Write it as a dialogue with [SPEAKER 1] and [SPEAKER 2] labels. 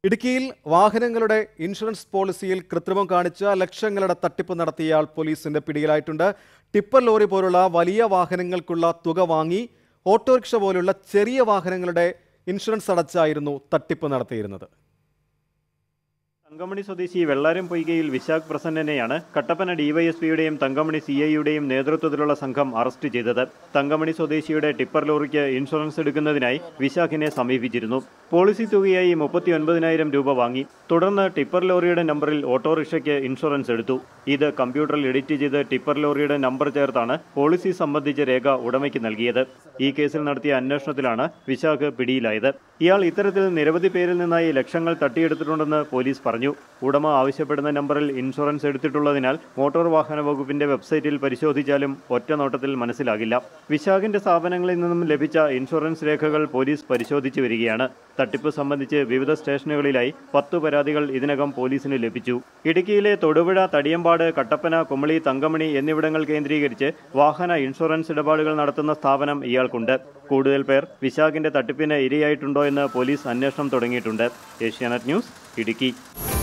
[SPEAKER 1] ഇടുക്കിയിൽ വാഹനങ്ങളുടെ ഇൻഷുറൻസ് പോളിസിയിൽ കൃത്രിമം കാണിച്ച ലക്ഷങ്ങളുടെ തട്ടിപ്പ് നടത്തിയയാൾ പോലീസിന്റെ പിടിയിലായിട്ടുണ്ട് ടിപ്പർ ലോറി പോലുള്ള വലിയ വാഹനങ്ങൾക്കുള്ള തുക വാങ്ങി ഓട്ടോറിക്ഷ പോലുള്ള ചെറിയ വാഹനങ്ങളുടെ ഇൻഷുറൻസ് അടച്ചായിരുന്നു തട്ടിപ്പ് നടത്തിയിരുന്നത്
[SPEAKER 2] തങ്കമണി സ്വദേശി വെള്ളാരം പൊയ്കയിൽ വിശാഖ് പ്രസന്നനെയാണ് കട്ടപ്പന ഡിവൈഎസ്പിയുടെയും തങ്കമണി സി ഐയുടെയും നേതൃത്വത്തിലുള്ള സംഘം അറസ്റ്റ് ചെയ്തത് തങ്കമണി സ്വദേശിയുടെ ടിപ്പർ ലോറിക്ക് ഇൻഷുറൻസ് എടുക്കുന്നതിനായി വിശാഖിനെ സമീപിച്ചിരുന്നു പോളിസി തുകയായി മുപ്പത്തി ഒൻപതിനായിരം രൂപ വാങ്ങി തുടർന്ന് ടിപ്പർ ലോറിയുടെ നമ്പറിൽ ഓട്ടോറിക്ഷയ്ക്ക് ഇൻഷുറൻസ് എടുത്തു ഇത് കമ്പ്യൂട്ടറിൽ എഡിറ്റ് ചെയ്ത് ടിപ്പർ ലോറിയുടെ നമ്പർ ചേർത്താണ് പോളിസി സംബന്ധിച്ച രേഖ ഉടമയ്ക്ക് നൽകിയത് ഈ കേസിൽ നടത്തിയ അന്വേഷണത്തിലാണ് വിശാഖ് പിടിയിലായത് ഇയാൾ ഇത്തരത്തിൽ നിരവധി പേരിൽ നിന്നായി ലക്ഷങ്ങൾ തട്ടിയെടുത്തിട്ടുണ്ടെന്ന് പോലീസ് പറഞ്ഞു ഉടമ ആവശ്യപ്പെടുന്ന നമ്പറിൽ ഇൻഷുറൻസ് എടുത്തിട്ടുള്ളതിനാൽ മോട്ടോർ വാഹന വകുപ്പിന്റെ വെബ്സൈറ്റിൽ പരിശോധിച്ചാലും ഒറ്റ നോട്ടത്തിൽ മനസ്സിലാകില്ല വിശാഖിന്റെ സ്ഥാപനങ്ങളിൽ നിന്നും ലഭിച്ച ഇൻഷുറൻസ് രേഖകൾ പോലീസ് പരിശോധിച്ചു വരികയാണ് തട്ടിപ്പ് സംബന്ധിച്ച് വിവിധ സ്റ്റേഷനുകളിലായി പത്തു പരാതികൾ ഇതിനകം പോലീസിന് ലഭിച്ചു ഇടുക്കിയിലെ തൊടുപുഴ തടിയമ്പാട് കട്ടപ്പന കുമളി തങ്കമണി എന്നിവിടങ്ങൾ കേന്ദ്രീകരിച്ച് വാഹന ഇൻഷുറൻസ് ഇടപാടുകൾ നടത്തുന്ന സ്ഥാപനം ഇയാൾക്കുണ്ട് കൂടുതൽ പേർ വിശാഖിന്റെ തട്ടിപ്പിന് ഇരയായിട്ടുണ്ടോ എന്ന് പോലീസ് അന്വേഷണം തുടങ്ങിയിട്ടുണ്ട് ഏഷ്യാനെറ്റ് ന്യൂസ് ഇടുക്കി